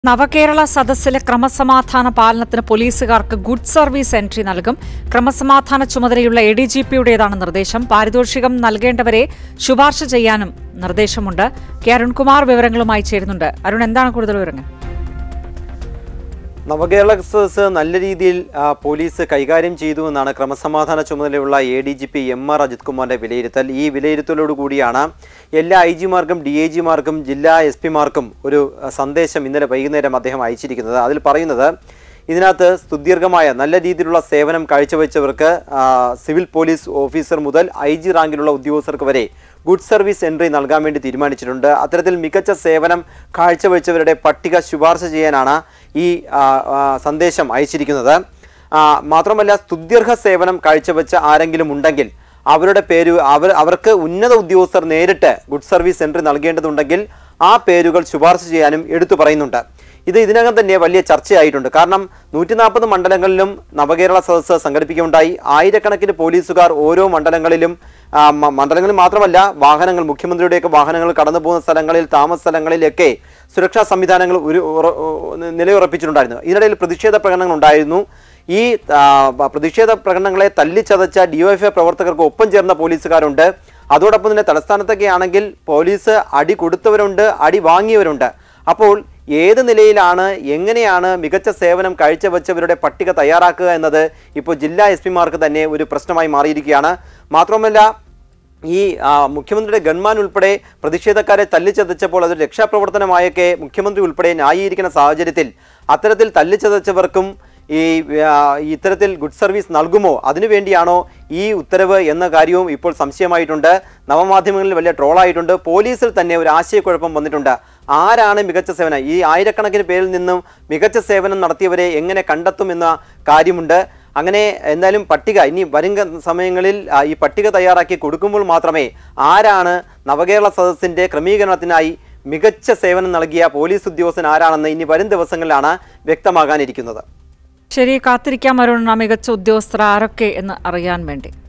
നവകേരള സദസ്സിലെ ക്രമസമാധാന പാലനത്തിന് പോലീസുകാർക്ക് good service entry നൽകും ക്രമസമാധാന ചുമതലയുള്ള എ ഡി ജി പിയുടേതാണ് നിർദ്ദേശം പാരിതോഷികം നൽകേണ്ടവരെ ശുപാർശ ചെയ്യാനും നിർദ്ദേശമുണ്ട് കെ അരുൺകുമാർ വിവരങ്ങളുമായി ചേരുന്നുണ്ട് അരുൺ എന്താണ് കൂടുതൽ വിവരങ്ങൾ നവകേരള എക്സ്പ്രസ് നല്ല രീതിയിൽ ആ, പോലീസ് കൈകാര്യം ചെയ്തു എന്നാണ് ക്രമസമാധാന ചുമതലയുള്ള A D G P M R Ajith കുമാറിന്റെ വിലയിരുത്തൽ ഈ വിലയിരുത്തലോട് കൂടിയാണ് എല്ലാ ഐ ജിമാർക്കും ഡി ഐ ജിമാർക്കും ജില്ലാ എസ് പിമാർക്കും ഒരു ആ, സന്ദേശം ഇന്നലെ വൈകുന്നേരം അദ്ദേഹം അയച്ചിരിക്കുന്നത് അതിൽ പറയുന്നത് ഇതിനകത്ത് സുദീർഘമായ നല്ല രീതിയിലുള്ള സേവനം കാഴ്ചവെച്ചവർക്ക് ആ, സിവിൽ പോലീസ് ഓഫീസർ മുതൽ ഐ ജി റാങ്കിലുള്ള ഉദ്യോഗസ്ഥർക്ക് വരെ ഗുഡ് സർവീസ് എൻട്രി നൽകാൻ വേണ്ടി തീരുമാനിച്ചിട്ടുണ്ട് അത്തരത്തിൽ മികച്ച സേവനം കാഴ്ചവെച്ചവരുടെ പട്ടിക ശുപാർശ ചെയ്യാനാണ് ഈ ആ, ആ, സന്ദേശം അയച്ചിരിക്കുന്നത് ആ, മാത്രമല്ല സ്തുത്യർഹ സേവനം കാഴ്ചവെച്ച ആരെങ്കിലും ഉണ്ടെങ്കിൽ അവരുടെ പേര് അവർ അവർക്ക് ഉന്നത ഉദ്യോഗസ്ഥർ നേരിട്ട് ഗുഡ് സർവീസ് എൻട്രി നൽകേണ്ടതുണ്ടെങ്കിൽ ആ പേരുകൾ ശുപാർശ ചെയ്യാനും എടുത്തു പറയുന്നുണ്ട് ഇത് ഇതിനകം തന്നെ വലിയ ചർച്ചയായിട്ടുണ്ട് കാരണം നൂറ്റി നാൽപ്പത് മണ്ഡലങ്ങളിലും നവകേരള സദസ്സ് സംഘടിപ്പിക്കുകയുണ്ടായി ആയിരക്കണക്കിന് പോലീസുകാർ ഓരോ മണ്ഡലങ്ങളിലും ആ, മ- മണ്ഡലങ്ങളിൽ മാത്രമല്ല വാഹനങ്ങൾ മുഖ്യമന്ത്രിയുടെയൊക്കെ വാഹനങ്ങൾ കടന്നു പോകുന്ന സ്ഥലങ്ങളിൽ താമസ സ്ഥലങ്ങളിലൊക്കെ സുരക്ഷാ സംവിധാനങ്ങൾ ഒരു ഉറ- ഉ- നിലയുറപ്പിച്ചിട്ടുണ്ടായിരുന്നു ഇതിനിടയിൽ പ്രതിഷേധ പ്രകടനങ്ങൾ ഉണ്ടായിരുന്നു ഈ ആ, പ- പ്രതിഷേധ പ്രകടനങ്ങളെ തല്ലിച്ചതച്ച ഡിവൈഎഫ്ഐ പ്രവർത്തകർക്ക് ഒപ്പം ചേർന്ന പോലീസുകാരുണ്ട് അതോടൊപ്പം തന്നെ തലസ്ഥാനത്തൊക്കെ ആണെങ്കിൽ പോലീസ് അടി കൊടുത്തവരുണ്ട് അടി വാങ്ങിയവരുണ്ട് അപ്പോൾ ഏത് നിലയിലാണ് എങ്ങനെയാണ് മികച്ച സേവനം കാഴ്ചവെച്ചവരുടെ പട്ടിക തയ്യാറാക്കുക എന്നത് ഇപ്പോൾ ജില്ലാ എസ് പിമാർക്ക് തന്നെ ഒരു പ്രശ്നമായി മാറിയിരിക്കുകയാണ് മാത്രമല്ല ഈ ആ, മുഖ്യമന്ത്രിയുടെ ഗൺമാൻ ഉൾപ്പെടെ പ്രതിഷേധക്കാരെ തല്ലിച്ചതച്ചപ്പോൾ അതൊരു രക്ഷാപ്രവർത്തനമായൊക്കെ മുഖ്യമന്ത്രി ഉൾപ്പെടെ ന്യായീകരിക്കുന്ന സാഹചര്യത്തിൽ അത്തരത്തിൽ തല്ലിച്ചതച്ചവർക്കും ഈ ആ, ഇത്തരത്തിൽ ഗുഡ് സർവീസ് നൽകുമോ അതിനുവേണ്ടിയാണോ ഈ ഉത്തരവ് എന്ന കാര്യവും ഇപ്പോൾ സംശയമായിട്ടുണ്ട് നവമാധ്യമങ്ങളിൽ വലിയ ട്രോളായിട്ടുണ്ട് പോലീസിൽ തന്നെ ഒരു ആശയക്കുഴപ്പം വന്നിട്ടുണ്ട് ആരാണ് മികച്ച സേവനം ഈ ആയിരക്കണക്കിന് പേരിൽ നിന്നും മികച്ച സേവനം നടത്തിയവരെ എങ്ങനെ കണ്ടെത്തും എന്ന കാര്യമുണ്ട് അങ്ങനെ എന്തായാലും പട്ടിക ഇനി വരും ക- സമയങ്ങളിൽ ആ, ഈ പട്ടിക തയ്യാറാക്കി കൊടുക്കുമ്പോൾ മാത്രമേ ആരാണ് നവകേരള സദസ്സിന്റെ ക്രമീകരണത്തിനായി മികച്ച സേവനം നൽകിയ പോലീസ് ഉദ്യോഗസ്ഥൻ ആരാണെന്ന് ഇനി വരും ദിവസങ്ങളിലാണ് വ്യക്തമാകാനിരിക്കുന്നത് ശരി കാത്തിരിക്കാം അരുൺ ആ മികച്ച ഉദ്യോഗസ്ഥർ ആരൊക്കെ എന്ന് അറിയാൻ വേണ്ടി